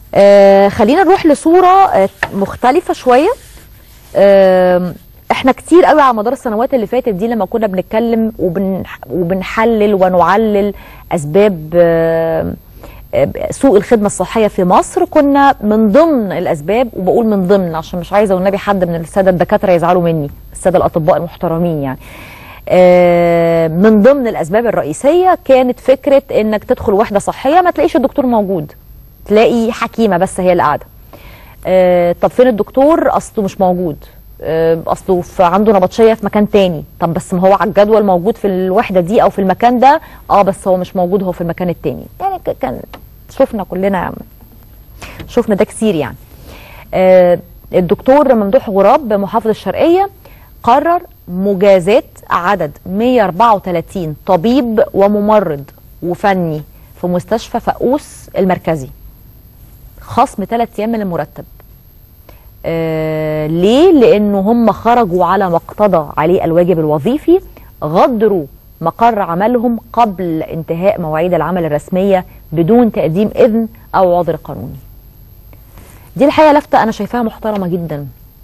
آه خلينا نروح لصوره آه مختلفه شويه آه احنا كتير قوي على مدار السنوات اللي فاتت دي لما كنا بنتكلم وبن وبنحلل ونعلل اسباب آه سوء الخدمة الصحية في مصر كنا من ضمن الأسباب وبقول من ضمن عشان مش عايزة والنبي حد من السادة الدكاترة يزعلوا مني السادة الأطباء المحترمين يعني من ضمن الأسباب الرئيسية كانت فكرة إنك تدخل وحدة صحية ما تلاقيش الدكتور موجود تلاقي حكيمة بس هي اللي قاعدة طب فين الدكتور أصله مش موجود اصله عنده نبطشيه في مكان تاني طب بس ما هو على الجدول موجود في الوحده دي او في المكان ده اه بس هو مش موجود هو في المكان التاني يعني كان شفنا كلنا شفنا ده كتير يعني آه الدكتور ممدوح غراب محافظ الشرقيه قرر مجازات عدد 134 طبيب وممرض وفني في مستشفى فقوس المركزي خصم ثلاث ايام من المرتب آه ليه؟ لأنه هم خرجوا على ما اقتضى عليه الواجب الوظيفي غدروا مقر عملهم قبل انتهاء مواعيد العمل الرسمية بدون تقديم إذن أو عذر قانوني دي الحقيقة لفتة أنا شايفاها محترمة جدا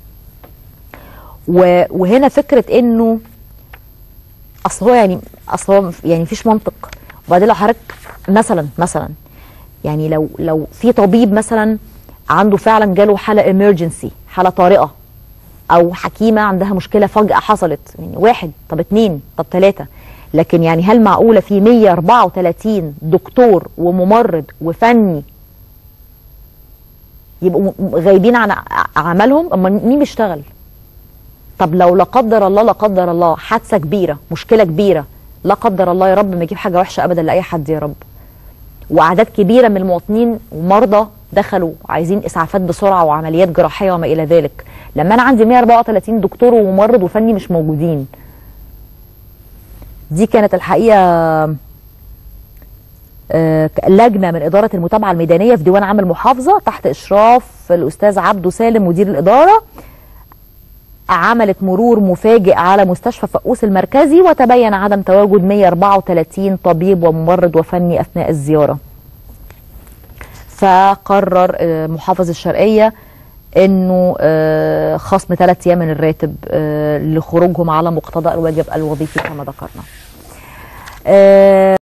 وهنا فكرة إنه أصل هو يعني أصل هو يعني مفيش منطق وبعدين لو حضرتك مثلا مثلا يعني لو لو في طبيب مثلا عنده فعلا جاله حاله امرجنسي حاله طارئه او حكيمه عندها مشكله فجاه حصلت يعني واحد طب اتنين طب ثلاثه لكن يعني هل معقوله في 134 دكتور وممرض وفني يبقوا غايبين عن عملهم اما مين بيشتغل طب لو لا قدر الله لا قدر الله حادثه كبيره مشكله كبيره لا قدر الله يا رب ما يجيب حاجه وحشه ابدا لاي حد يا رب واعداد كبيره من المواطنين ومرضى دخلوا عايزين اسعافات بسرعه وعمليات جراحيه وما الى ذلك لما انا عندي 134 دكتور وممرض وفني مش موجودين دي كانت الحقيقه لجنه من اداره المتابعه الميدانيه في ديوان عام المحافظه تحت اشراف الاستاذ عبده سالم مدير الاداره عملت مرور مفاجئ على مستشفى فقوس المركزي وتبين عدم تواجد 134 طبيب وممرض وفني اثناء الزياره فقرر محافظ الشرقيه انه خصم ثلاث ايام من الراتب لخروجهم على مقتضى الواجب الوظيفي كما ذكرنا